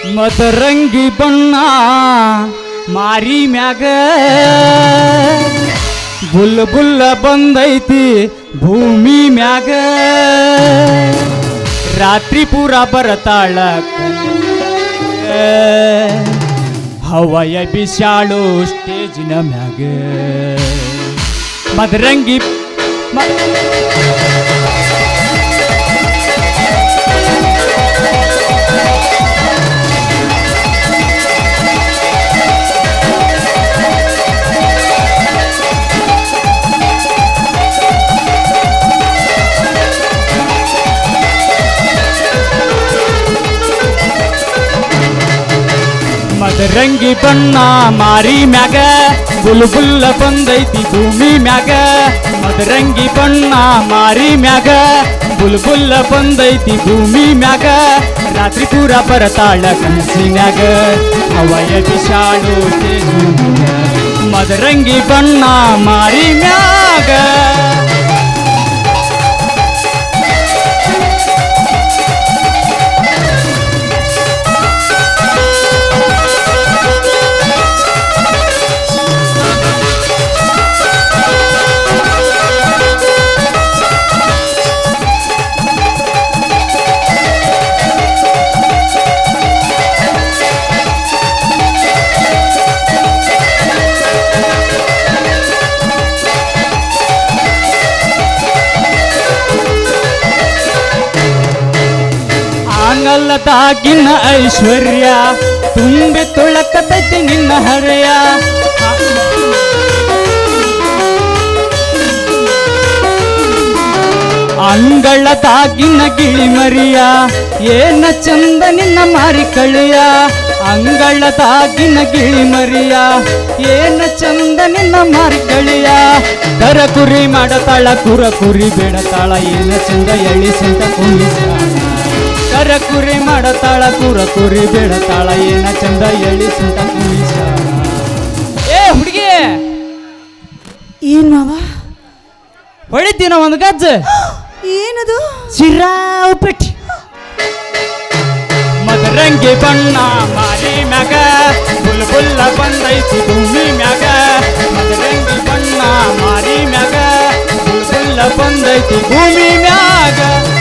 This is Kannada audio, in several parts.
ಮದರಂಗಿ ಬಣ್ಣ ಮಾರಿ ಮ್ಯಾಗ ಬುಲ್ಲ ಬುಲ್ಲ ಬಂದೈತಿ ಭೂಮಿ ಮ್ಯಾಗ ರಾತ್ರಿ ಪೂರ ಬರತಾಳ ಹವಯ ಬಿಸಾಳು ಸ್ಟೇಜಿನ ಮ್ಯಾಗ ಮದರಂಗಿ ಮ- ಮದರಂಗಿ ಬಣ್ಣ ಮಾರಿ ಮ್ಯಾಗ ಬುಲ್ ಬುಲ್ಲ ಬಂದೈತಿ ಭೂಮಿ ಮ್ಯಾಗ ಮದರಂಗಿ ಬಣ್ಣ ಮಾರಿ ಮ್ಯಾಗ ಬುಲ್ ಬುಲ್ಲ ಬಂದೈತಿ ಭೂಮಿ ಮ್ಯಾಗ ರಾತ್ರಿ ಪೂರ ಬರತಾಳ ಕನಸಿನ್ಯಾಗ ಅವಯ ಬಿಸಾಳು ಮದರಂಗಿ ಬಣ್ಣ ಮಾರಿ ಮ್ಯಾಗ ಆಂಗಲದಾಗಿನ ಐಶ್ವರ್ಯ ತುಂಬಿ ತುಳಕತೈತಿ ನಿನ್ನ ಹರೆಯ ಅಂಗಳದಾಗಿನ ಗಿಳಿಮರಿಯ ಏನ ಚಂದ ನಿನ್ನ ಮಾರಿ ಕಳಿಯ ಅಂಗಳದಾಗಿನ ಗಿಳಿಮರಿಯ ಏನ ಚಂದ ನಿನ್ನ ಮಾರಿ ಕಳಿಯ ಕರ ಕುರಿ ಮಾಡತಾಳ ಕುರ ಕುರಿ ಬೇಡತಾಳ ಏನ ಚಂದ ಎಳಿ ಸಂತ ಕುಣಿಸಾಳ ಕರ ಕುರಿ ಮಾಡತಾಳ ಕುರ ಕುರಿ ಬೇಡತಾಳ ಏನ ಚಂದ ಎಳಿ ಸಂತ ಕುಣಿಸಾಳ ಏ ಹುಡುಗಿ ಏನ್ ಮಾವ ಹೊಡಿತೀನ ಒಂದು ಗಜ್ಜ ಏನದು ಸಿರಾ ಉಪ್ಪಿಟ್ಟು ಮದರಂಗಿ ಬಣ್ಣ ಮಾರಿ ಮ್ಯಾಗ ಬುಲ್ ಬುಲ್ಲ ಬಂದೈತಿ ಭೂಮಿ ಮ್ಯಾಗ ಮದರಂಗಿ ಬಣ್ಣ ಮಾರಿ ಮ್ಯಾಗ ಬುಲ್ ಬುಲ್ಲ ಬಂದೈತಿ ಭೂಮಿ ಮ್ಯಾಗ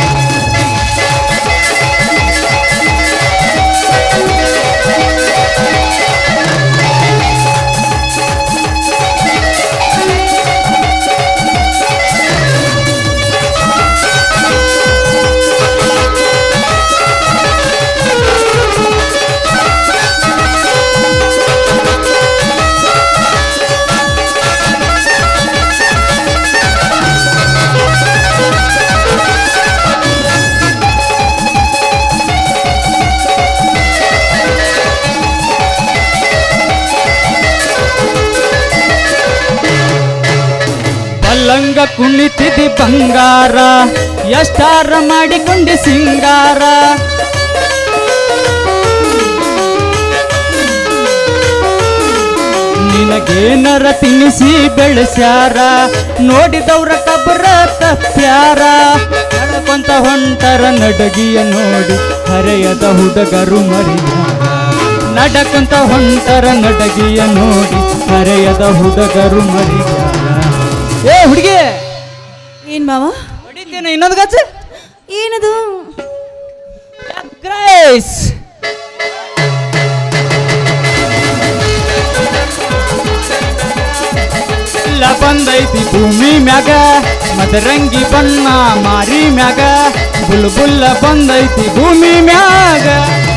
ಪಲ್ಲಂಗ ಕುಣಿತಿದಿ ಬಂಗಾರ ಎಷ್ಟಾರ ಮಾಡಿಕೊಂಡಿ ಸಿಂಗಾರ ನಿನಗೇನರ ತಿನ್ನಿಸಿ ಬೆಳೆಸ್ಯಾರ ನೋಡಿದವ್ರ ಕಬ್ರ ತಪ್ಪ್ಯಾರ ನಡ್ಕೊಂತ ಹೊಂಟರ ನಡಗಿಯ ನೋಡಿ ಹರೆಯದ ಹುಡುಗರು ಮರಿಯಾರ ನಡಕಂತ ಹೊಂಟರ ನಡಗಿಯ ನೋಡಿ ಹರೆಯದ ಹುಡುಗರು ಮರಿಯಾರ ಏ ಹುಡುಗಿ ಏನ್ ಮಾವ ಹೊಡಿತೀನಿ ಇನ್ನೊಂದು ಗಚ್ಚ ಏನದು ಗ್ರೈಸ್ ಇಲ್ಲ ಬಂದೈತಿ ಭೂಮಿ ಮ್ಯಾಗ ಮದರಂಗಿ ಬಣ್ಣ ಮಾರಿ ಮ್ಯಾಗ ಬುಲ್ ಬುಲ್ಲ ಬಂದೈತಿ ಭೂಮಿ ಮ್ಯಾಗ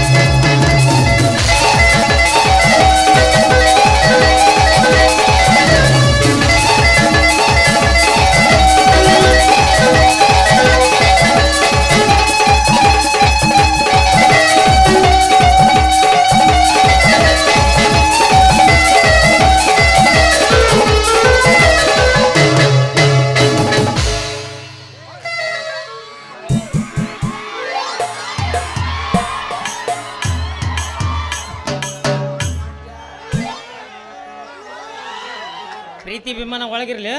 ಪ್ರೀತಿ ವಿಮಾನ ಒಳಗಿರ್ಲಿ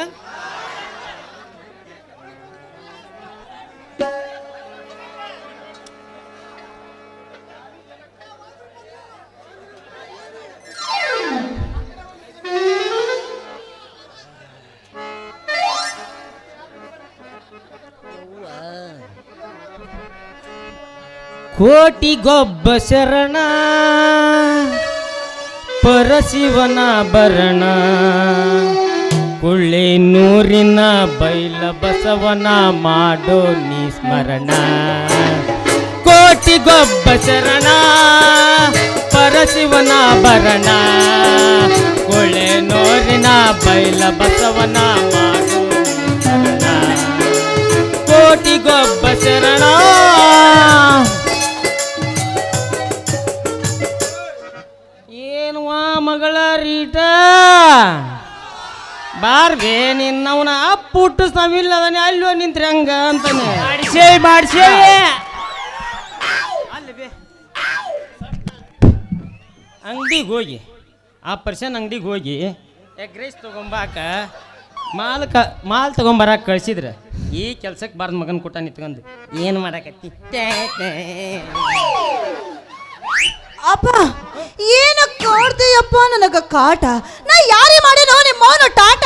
ಕೋಟಿಗೊಬ್ಬ ಶರಣ ಪರಶಿವನ ಭರಣ ಕುಳ್ಳೆನೂರಿನ ಬೈಲ ಬಸವನ ಮಾಡೋ ನೀ ಸ್ಮರಣ ಕೋಟಿಗೊಬ್ಬ ಶರಣ ಪರಶಿವನ ಭರಣ ಕುಳ್ಳೆನೂರಿನ ಬೈಲ ಬಸವನ ಮಾಡೋ ನೀ ಸ್ಮರಣ ಕೋಟಿಗೊಬ್ಬ ಶರಣ ಏನುವಾ ಮಗಳ ರೀಟ ಬಾರ್ಬೆ ನಿನ್ನವನ ಅಪ್ಪುಟ್ಟು ಸಮಿಲ್ಲ ಅದನ್ನ ಅಲ್ವ ನಿಂತ್ರಿ ಹಂಗ ಅಂತಾನೆ ಮಾಡಿಸೇವಿ ಮಾಡಿಸೇವಿ ಅಂಗಡಿಗೆ ಹೋಗಿ ಆ ಪರ್ಸನ್ ಅಂಗಡಿಗೆ ಹೋಗಿ ಎಗ್ ರೈಸ್ ತೊಗೊಂಬಾಕ ಮಾಲ್ ಕ ಮಾಲ್ ತೊಗೊಂಬರಕ್ಕೆ ಕಳ್ಸಿದ್ರೆ ಈ ಕೆಲ್ಸಕ್ಕೆ ಬಾರ್ದ ಮಗನ ಕೊಟ್ಟ ನಿತ್ಕೊಂಡು ಏನು ಮಾಡಕತ್ತಿ ಟೇ, ಟೇ. ಅಪ್ಪ ಏನ ಕಾಡ್ತೀಯಪ್ಪ ನನಗ ಕಾಟ ನಾ ಯಾರೇ ಮಾಡಿನೋ ನಿಮ್ಮವನು ಟಾಟ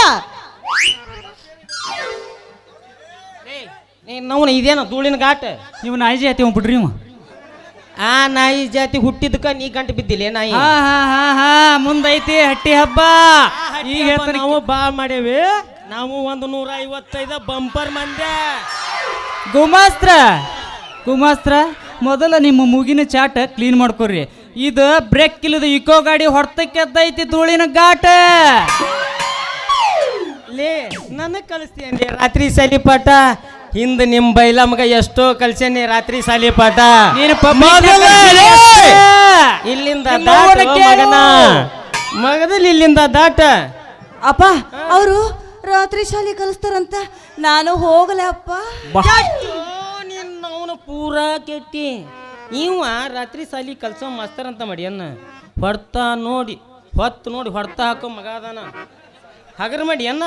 ಏಯ್, ನಿನ್ನವನ ಇದೇನ ಧೂಳಿನ ಘಾಟ ನೀವು ನಾಯಿ ಜಾತಿ ಬಿಡ್ರಿ ಇವ ಆ ನಾಯಿ ಜಾತಿ ಹುಟ್ಟಿದ್ಕ ನೀ ಗಂಟು ಬಿದ್ದಿಲ್ಲ ನಾಯಿ ಹಾ ಹಾ ಹಾ ಹಾ ಮುಂದೈತಿ ಹಟ್ಟಿ ಹಬ್ಬ ಈಗ ಈಗ ಹೇಳ್ತಾನೆ ನಾವು ಬಾ ಮಾಡೇವಿ ನಾವು ಒಂದು ನೂರ ಐವತ್ತೈದು ಬಂಪರ್ ಮಂದ್ಯ ಗುಮಾಸ್ತ್ರ ಗುಮಾಸ್ತ್ರ ಮೊದಲ ನಿಮ್ಮ ಮೂಗಿನ ಚಾಟ ಕ್ಲೀನ್ ಮಾಡ್ಕೊರಿ ಇದು ಬ್ರೇಕ್ ಇಲ್ಲದ ಇಕೋ ಗಾಡಿ ಹೊಡ್ತಕ್ಕೆದ್ದೈತಿ ಧೂಳಿನ ಘಾಟ ಲೇ ನನಗೆ ಕಲಿಸ್ತೀಯ ರಾತ್ರಿ ಸಾಲಿ ಪಾಠ ಹಿಂದ ನಿಮ್ ಬೈಲ ಮಗ ಎಷ್ಟೋ ಕಲ್ಸೇನಿ ರಾತ್ರಿ ಸಾಲಿ ಪಾಠ ನೀನು ಮೊದಲ ಲೇ, ಪಬ್ಲಿಕ್ ಇಲ್ಲಿಂದ ನಿಮ್ಮ ದಾಟ ಅವ್ವನ ಕೇಳು. ಮಗನ ಮಗದಲ್ಲಿ ಇಲ್ಲಿಂದ ದಾಟ ಅಪ್ಪ ಅವರು ರಾತ್ರಿ ಶಾಲೆ ಕಲಿಸ್ತಾರಂತ ನಾನು ಹೋಗಲೆ ಅಪ್ಪ ನಿನ್ನ ಅವನು ಪೂರಾ ಕೆಟ್ಟಿ ಇವ ರಾತ್ರಿ ಸಾಲಿ ಕಲ್ಸೋ ಮಾಸ್ತರ್ ಅಂತ ಮಾಡ್ಯನ್ನ ಹೊಡ್ತಾ ನೋಡಿ ಹೊತ್ತು ನೋಡಿ ಹೊಡ್ತಾ ಹಾಕೋ ಮಗ ಅದಾನ ಹಗರ್ ಮಾಡಿ ಅನ್ನ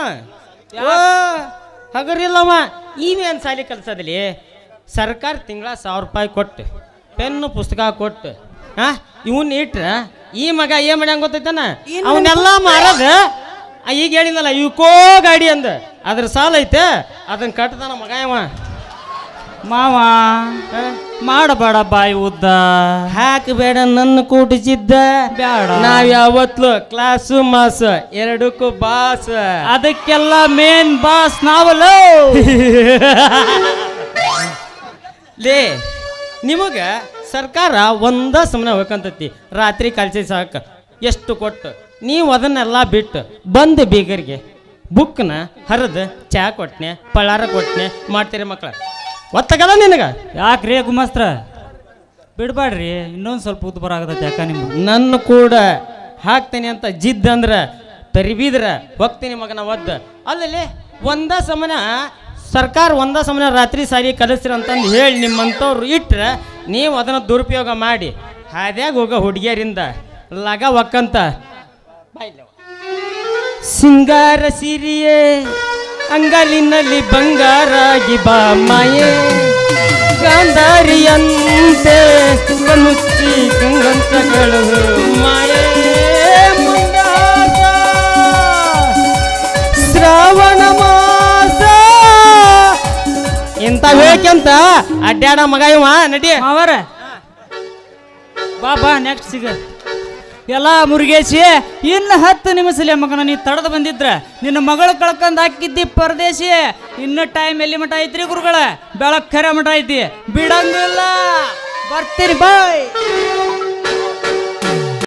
ಹಗರಿಲ್ಲವ ಇವೇನು ಸಾಲಿ ಕಲ್ಸೋದಿಲ್ಲ ಸರ್ಕಾರ ತಿಂಗಳ ಸಾವಿರ ರೂಪಾಯಿ ಕೊಟ್ಟು ಪೆನ್ನು ಪುಸ್ತಕ ಕೊಟ್ಟು ಹಾ ಇವನ್ ಇಟ್ರ ಈ ಮಗ ಏನ್ ಮಾಡ್ಯಾಂಗ ಗೊತ್ತೈತನ ಅವನ್ನೆಲ್ಲ ಮಾರದ ಆ, ಈಗ ಹೇಳಿದ್ನಲ್ಲ ಇವಕೋ ಗಾಡಿ ಅಂದ ಅದ್ರ ಸಾಲ ಐತೆ ಅದನ್ನ ಕಟ್ಟದಾನ ಮಗ ಇವ ಮಾವ ಹಾ? ಮಾಡಬೇಡ ಬಾಯಿ ಉದ್ದ ಹಾಕಬೇಡ ನನ್ನ ಕೂಡಿಸಿದ್ದ ಬ್ಯಾಡ. ನಾವ್ ಯಾವತ್ಲು ಕ್ಲಾಸು ಮಾಸ ಎರಡಕ್ಕೂ ಬಾಸ್ ಅದಕ್ಕೆಲ್ಲ ಮೇನ್ ಬಾಸ್ ನಾವಲ್ಲ ಲೇ ನಿಮಗ ಸರ್ಕಾರ ಒಂದ ಸಮನ ಹೋಗಂತತಿ ರಾತ್ರಿ ಕಲ್ಸಿ ಸಾಕ ಎಷ್ಟು ಕೊಟ್ಟು ನೀವು ಅದನ್ನೆಲ್ಲ ಬಿಟ್ಟು ಬಂದು ಬೀಗರಿಗೆ ಬುಕ್ನ ಹರಿದು ಚಾ ಕೊಟ್ನೆ ಪಳಾರ ಕೊಟ್ನೆ ಮಾಡ್ತೀರಿ ಮಕ್ಳ ಒತ್ತಗದ ನಿನಗ ಯಾಕ್ರಿ ಗುಮಾಸ್ತ್ರ ಬಿಡ್ಬೇಡ್ರಿ ಇನ್ನೊಂದು ಸ್ವಲ್ಪ ಉದ್ದ ಬರಾಗತೈತಿ ಯಾಕ ನಿಮ್ಗೆ ನನ್ನ ಕೂಡ ಹಾಕ್ತೇನೆ ಅಂತ ಜಿದ್ ಅಂದ್ರ ತರಿಬಿದ್ರ ಹೋಗ್ತೀನಿ ಮಗನ ಒದ್ದ ಅಲ್ಲಲ್ಲಿ ಒಂದ ಸಮನ ಸರ್ಕಾರ ಒಂದ ಸಮನ ರಾತ್ರಿ ಸಾರಿ ಕಲಿಸ್ರಿ ಅಂತಂದು ಹೇಳಿ ನಿಮ್ಮಂಥವ್ರು ಇಟ್ರೆ ನೀವು ಅದನ್ನು ದುರುಪಯೋಗ ಮಾಡಿ ಹಾದ್ಯಾಗ ಹೋಗೋ ಹುಡುಗಿಯರಿಂದ ಲಗ ಒಕ್ಕಂತ ಸಿಂಗಾರ ಸಿರಿಯೇ ಅಂಗಲಿನಲ್ಲಿ ಬಂಗಾರಾಗಿ ಬಾ ಮಾಯೇ ಗಾಂಧಾರಿಯಂತೆ ಕಣ್ಣುಚ್ಚಿ ಗಂಗಂತಗಳು ಮಾಯೇ ಮುಂಗಾರ ಶ್ರಾವಣ ಮಾಸ ಇಂಥ ಬೇಕಂತ ಅಡ್ಡಾಡ ಮಗ ಇವ ನಡಿ ಮಾವರ ಬಾ ಬಾ ನೆಕ್ಸ್ಟ್ ಸಿಗ ಎಲ್ಲ ಮುರುಗೇಶಿ ಇನ್ನು ಹತ್ತು ನಿಮಿಷಲೆ ಮಗನ ನೀ ತಡದ ಬಂದಿದ್ರ ನಿನ್ನ ಮಗಳು ಕಳ್ಕೊಂಡ್ ಹಾಕಿದ್ದಿ ಪರದೇಶಿ ಇನ್ನು ಟೈಮ್ ಎಲ್ಲಿ ಮಠ ಐತ್ರಿ ಗುರುಗಳ ಬೆಳಕ್ ಖರೆ ಮಠ ಐತಿ ಬಿಡಂಗಿಲ್ಲ ಬರ್ತೀರಿ ಬಾಯ್